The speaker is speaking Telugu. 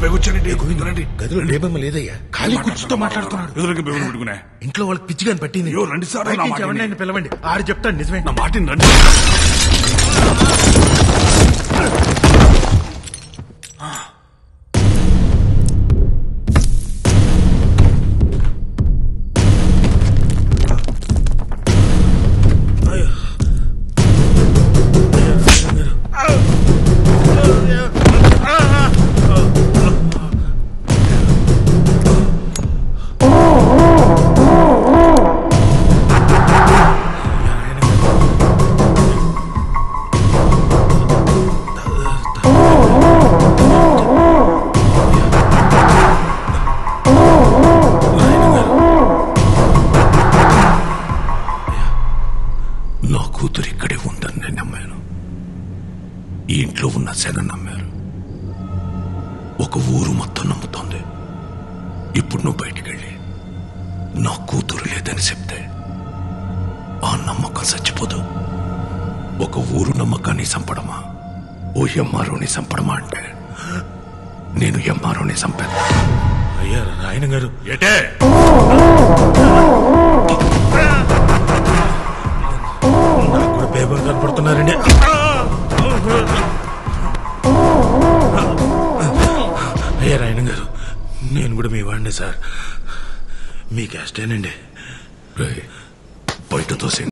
పైకొచ్చానండి రండి గదిలో లేబమ్మ లేదయ్యా ఖాళీ కుర్చీతో మాట్లాడుతున్నాడు ఎదురుగా బెవరు పెట్టుకునే ఇంట్లో వాళ్ళకి పిచ్చిగా పట్టింది అయ్యో, రండి సార్, బయట నా నుంచి మాట ఎవరినైనా వినండి. పిలవండి ఆడు చెప్తాడు నిజమే నా మాటిని రండి నా కూతురు ఇక్కడే ఉందని నేను నమ్మాను ఈ ఇంట్లో ఉన్న సెగ నమ్మారు ఒక ఊరు మొత్తం నమ్ముతోంది ఇప్పుడు నువ్వు బయటికెళ్ళి నా కూతురు లేదని చెప్తే ఆ నమ్మకం చచ్చిపోదు ఒక ఊరు నమ్మకాన్ని చంపడమా ఓ ఎంఆర్ఓని చంపడమా అంటే నేను ఎంఆర్ఓని చంపాను అయ్యా రాయన గారు ఏటే నాకు కూడా పేపర్ కనపడుతున్నారండి అయ్యా రాయన గారు నేను కూడా మీ వాడిని సార్ మీ క్యాస్టేనండి రేయ్, బయట తోసే